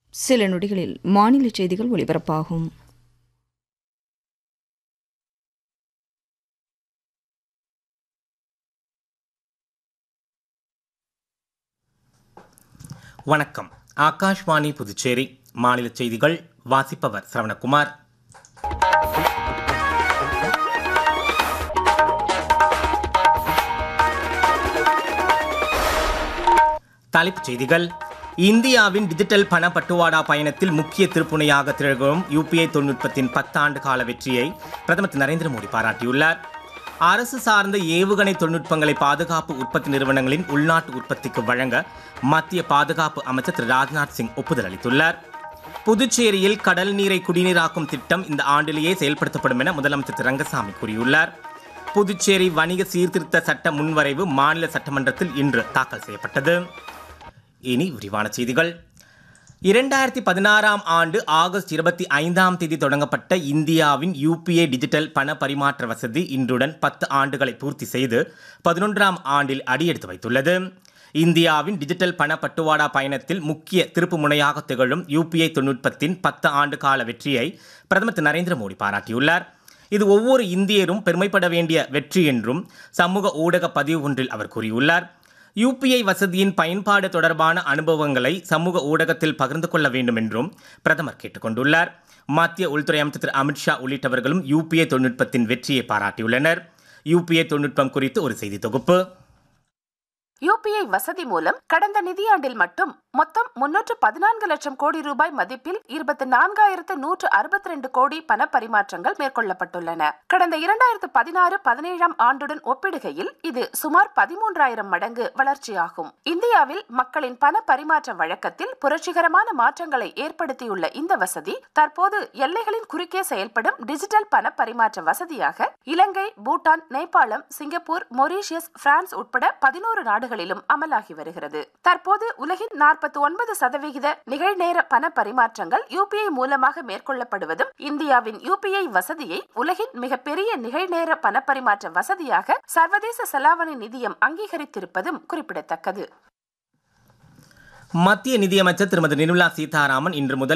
சில நொடிகளில் மாநில செய்திகள் ஒலிபரப்பாகும் வணக்கம் ஆகாஷ்வாணி புதுச்சேரி மாநில செய்திகள் வாசிப்பவர் சரவணகுமார் தலைப்புச் செய்திகள் இந்தியாவின் டிஜிட்டல் பண பட்டுவாடா பயணத்தில் முக்கிய திருப்புனையாக திகழும் யூபிஐ தொழில்நுட்பத்தின் பத்தாண்டு கால வெற்றியை பிரதமர் திரு நரேந்திர மோடி பாராட்டியுள்ளார் அரசு சார்ந்த ஏவுகணை தொழில்நுட்பங்களை பாதுகாப்பு உற்பத்தி நிறுவனங்களின் உள்நாட்டு உற்பத்திக்கு வழங்க மத்திய பாதுகாப்பு அமைச்சர் திரு ராஜ்நாத் சிங் ஒப்புதல் அளித்துள்ளார் புதுச்சேரியில் கடல் நீரை குடிநீராக்கும் திட்டம் இந்த ஆண்டிலேயே செயல்படுத்தப்படும் என முதலமைச்சர் திரு ரங்கசாமி கூறியுள்ளார் புதுச்சேரி வணிக சீர்திருத்த சட்ட முன்வரைவு மாநில சட்டமன்றத்தில் இன்று தாக்கல் செய்யப்பட்டது இனி விரிவான செய்திகள் இரண்டாயிரத்தி பதினாறாம் ஆண்டு ஆகஸ்ட் இருபத்தி ஐந்தாம் தேதி தொடங்கப்பட்ட இந்தியாவின் யூபிஐ டிஜிட்டல் பண பரிமாற்ற வசதி இன்றுடன் பத்து ஆண்டுகளை பூர்த்தி செய்து பதினொன்றாம் ஆண்டில் அடியெடுத்து வைத்துள்ளது இந்தியாவின் டிஜிட்டல் பண பட்டுவாடா பயணத்தில் முக்கிய திருப்பு முனையாக திகழும் யூபிஐ தொழில்நுட்பத்தின் பத்து ஆண்டு கால வெற்றியை பிரதமர் திரு நரேந்திர மோடி பாராட்டியுள்ளார் இது ஒவ்வொரு இந்தியரும் பெருமைப்பட வேண்டிய வெற்றி என்றும் சமூக ஊடக பதிவு ஒன்றில் அவர் கூறியுள்ளார் யூபிஐ வசதியின் பயன்பாடு தொடர்பான அனுபவங்களை சமூக ஊடகத்தில் பகிர்ந்து கொள்ள வேண்டும் என்றும் பிரதமர் கேட்டுக்கொண்டுள்ளார் மத்திய உள்துறை அமைச்சர் திரு அமித்ஷா உள்ளிட்டவர்களும் யூபிஐ தொழில்நுட்பத்தின் வெற்றியை பாராட்டியுள்ளனர் யூபிஐ தொழில்நுட்பம் குறித்து ஒரு செய்தி தொகுப்பு யூபிஐ வசதி மூலம் கடந்த நிதியாண்டில் மட்டும் மொத்தம் முன்னூற்று பதினான்கு லட்சம் கோடி ரூபாய் மதிப்பில் இருபத்தி நான்காயிரத்து நூற்று அறுபத்தி ரெண்டு கோடி பண பரிமாற்றங்கள் மேற்கொள்ளப்பட்டுள்ளன கடந்த இரண்டாயிரத்து பதினாறு பதினேழாம் ஆண்டுடன் ஒப்பிடுகையில் இது சுமார் பதிமூன்றாயிரம் மடங்கு வளர்ச்சியாகும் இந்தியாவில் மக்களின் பண பரிமாற்ற வழக்கத்தில் புரட்சிகரமான மாற்றங்களை ஏற்படுத்தியுள்ள இந்த வசதி தற்போது எல்லைகளின் குறுக்கே செயல்படும் டிஜிட்டல் பண பரிமாற்ற வசதியாக இலங்கை பூட்டான் நேபாளம் சிங்கப்பூர் மொரீஷியஸ் பிரான்ஸ் உட்பட பதினோரு நாடுகளிலும் அமலாகி வருகிறது தற்போது உலகின் நாற்பத்தி ஒன்பது சதவிகித நிகழ்நேர பண பரிமாற்றங்கள் யூபிஐ மூலமாக மேற்கொள்ளப்படுவதும் இந்தியாவின் யூபிஐ வசதியை உலகின் மிகப்பெரிய நிகழ்நேர பண பரிமாற்ற வசதியாக சர்வதேச செலாவணி நிதியம் அங்கீகரித்திருப்பதும் குறிப்பிடத்தக்கது மத்திய நிதியமைச்சர் திருமதி நிர்மலா சீதாராமன் இன்று முதல்